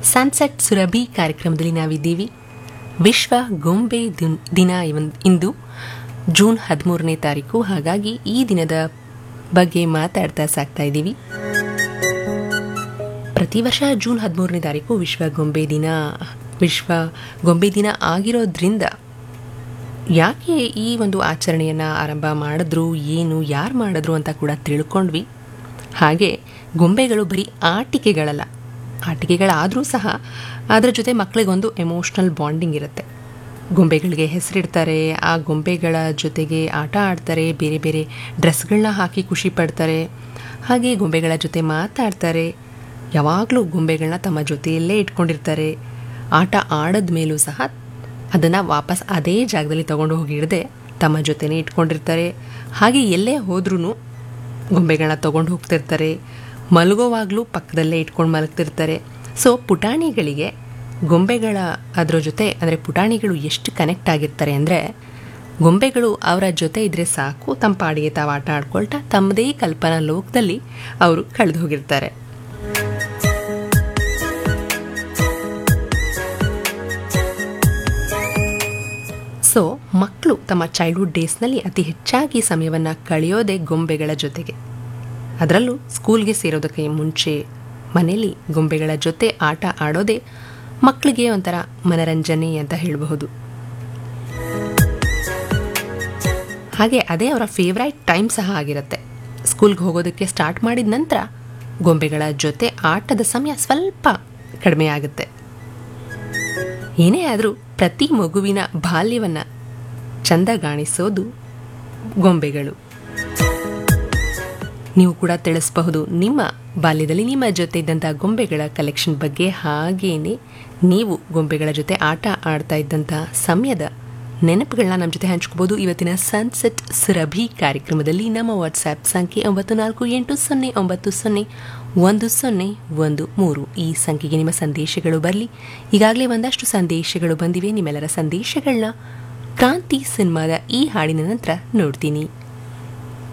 sunset Surabhi ಕಾರ್ಯಕ್ರಮದಲ್ಲಿ ನಾವಿದ್ದೀವಿ ವಿಶ್ವ ಗೊಂಬೆ ದಿನ್- ದಿನ ಇವನ್- ಇಂದು ಜೂನ್ ಹದಿಮೂರನೇ ತಾರೀಕು ಹಾಗಾಗಿ ಈ ದಿನದ ಬಗ್ಗೆ ಮಾತಾಡ್ತಾ ಸಾಕ್ತಾ ಇದ್ದೀವಿ ಪ್ರತಿ ವರ್ಷ ಜೂನ್ ಹದಿಮೂರನೇ ತಾರೀಕು ವಿಶ್ವ ಗೊಂಬೆ ದಿನ ವಿಶ್ವ ಗೊಂಬೆ ದಿನ ಆಗಿರೋದ್ರಿಂದ ಯಾಕೆ ಈ ಒಂದು ಆಚರಣೆಯನ್ನು ಆರಂಭ ಮಾಡಿದ್ರು ಏನು ಯಾರು ಮಾಡಿದ್ರು ಅಂತ ಕೂಡ ತಿಳ್ಕೊಂಡ್ವಿ ಹಾಗೆ ಗೊಂಬೆಗಳು ಬರೀ ಆಟಿಕೆಗಳಲ್ಲ ಆಟಿಕೆಗಳಾದರೂ ಸಹ ಅದರ ಜೊತೆ ಮಕ್ಕಳಿಗೊಂದು ಎಮೋಷ್ನಲ್ ಬಾಂಡಿಂಗ್ ಇರುತ್ತೆ ಗೊಂಬೆಗಳಿಗೆ ಹೆಸರಿಡ್ತಾರೆ ಆ ಗೊಂಬೆಗಳ ಜೊತೆಗೆ ಆಟ ಆಡ್ತಾರೆ ಬೇರೆ ಬೇರೆ ಡ್ರೆಸ್ಗಳನ್ನ ಹಾಕಿ ಖುಷಿ ಪಡ್ತಾರೆ ಹಾಗೆ ಗೊಂಬೆಗಳ ಜೊತೆ ಮಾತಾಡ್ತಾರೆ ಯಾವಾಗಲೂ ಗೊಂಬೆಗಳನ್ನ ತಮ್ಮ ಜೊತೆಯಲ್ಲೇ ಇಟ್ಕೊಂಡಿರ್ತಾರೆ ಆಟ ಆಡದ ಮೇಲೂ ಸಹ ಅದನ್ನು ವಾಪಸ್ ಅದೇ ಜಾಗದಲ್ಲಿ ತಗೊಂಡು ಹೋಗಿ ಇಡದೆ ತಮ್ಮ ಜೊತೆನೇ ಇಟ್ಕೊಂಡಿರ್ತಾರೆ ಹಾಗೆ ಎಲ್ಲೇ ಹೋದ್ರೂ ಗೊಂಬೆಗಳನ್ನ ತೊಗೊಂಡು ಹೋಗ್ತಿರ್ತಾರೆ ಮಲಗೋವಾಗಲೂ ಪಕ್ಕದಲ್ಲೇ ಇಟ್ಕೊಂಡು ಮಲಗ್ತಿರ್ತಾರೆ ಸೊ ಪುಟಾಣಿಗಳಿಗೆ ಗೊಂಬೆಗಳ ಅದರ ಜೊತೆ ಅಂದರೆ ಪುಟಾಣಿಗಳು ಎಷ್ಟು ಕನೆಕ್ಟ್ ಆಗಿರ್ತಾರೆ ಅಂದರೆ ಗೊಂಬೆಗಳು ಅವರ ಜೊತೆ ಇದ್ದರೆ ಸಾಕು ತಮ್ಮ ಪಾಡಿಗೆ ತಾವು ಆಟ ಆಡ್ಕೊಳ್ತಾ ತಮ್ಮದೇ ಕಲ್ಪನಾ ಲೋಕದಲ್ಲಿ ಅವರು ಕಳೆದು ಹೋಗಿರ್ತಾರೆ ಸೊ ಮಕ್ಕಳು ತಮ್ಮ ಚೈಲ್ಡ್ಹುಡ್ ಡೇಸ್ನಲ್ಲಿ ಅತಿ ಹೆಚ್ಚಾಗಿ ಸಮಯವನ್ನು ಕಳೆಯೋದೇ ಗೊಂಬೆಗಳ ಜೊತೆಗೆ ಅದರಲ್ಲೂ ಸ್ಕೂಲ್ಗೆ ಸೇರೋದಕ್ಕೆ ಮುಂಚೆ ಮನೆಯಲ್ಲಿ ಗೊಂಬೆಗಳ ಜೊತೆ ಆಟ ಆಡೋದೇ ಮಕ್ಕಳಿಗೆ ಒಂಥರ ಮನರಂಜನೆ ಅಂತ ಹೇಳಬಹುದು ಹಾಗೆ ಅದೇ ಅವರ ಫೇವ್ರೈಟ್ ಟೈಮ್ ಸಹ ಆಗಿರುತ್ತೆ ಸ್ಕೂಲ್ಗೆ ಹೋಗೋದಕ್ಕೆ ಸ್ಟಾರ್ಟ್ ಮಾಡಿದ ನಂತರ ಗೊಂಬೆಗಳ ಜೊತೆ ಆಟದ ಸಮಯ ಸ್ವಲ್ಪ ಕಡಿಮೆ ಆಗುತ್ತೆ ಏನೇ ಆದರೂ ಪ್ರತಿ ಮಗುವಿನ ಬಾಲ್ಯವನ್ನು ಚಂದಗಾಣಿಸೋದು ಗೊಂಬೆಗಳು ನೀವು ಕೂಡ ತಿಳಿಸಬಹುದು ನಿಮ್ಮ ಬಾಲ್ಯದಲ್ಲಿ ನಿಮ್ಮ ಜೊತೆ ಇದ್ದಂಥ ಗೊಂಬೆಗಳ ಕಲೆಕ್ಷನ್ ಬಗ್ಗೆ ಹಾಗೇನೆ ನೀವು ಗೊಂಬೆಗಳ ಜೊತೆ ಆಟ ಆಡ್ತಾ ಇದ್ದಂಥ ಸಮಯದ ನೆನಪುಗಳನ್ನ ನಮ್ಮ ಜೊತೆ ಹಂಚ್ಕೋಬಹುದು ಇವತ್ತಿನ ಸನ್ಸೆಟ್ ಸುರಭಿ ಕಾರ್ಯಕ್ರಮದಲ್ಲಿ ನಮ್ಮ ವಾಟ್ಸ್ಆ್ಯಪ್ ಸಂಖ್ಯೆ ಒಂಬತ್ತು ನಾಲ್ಕು ಎಂಟು ಸೊನ್ನೆ ಒಂಬತ್ತು ಸೊನ್ನೆ ಒಂದು ಸೊನ್ನೆ ಒಂದು ಮೂರು ಈ ಸಂಖ್ಯೆಗೆ ನಿಮ್ಮ ಸಂದೇಶಗಳು ಬರಲಿ ಈಗಾಗಲೇ ಒಂದಷ್ಟು ಸಂದೇಶಗಳು ಬಂದಿವೆ ನಿಮ್ಮೆಲ್ಲರ ಸಂದೇಶಗಳನ್ನ ಕ್ರಾಂತಿ ಸಿನಿಮಾದ ಈ ಹಾಡಿನ ನಂತರ ನೋಡ್ತೀನಿ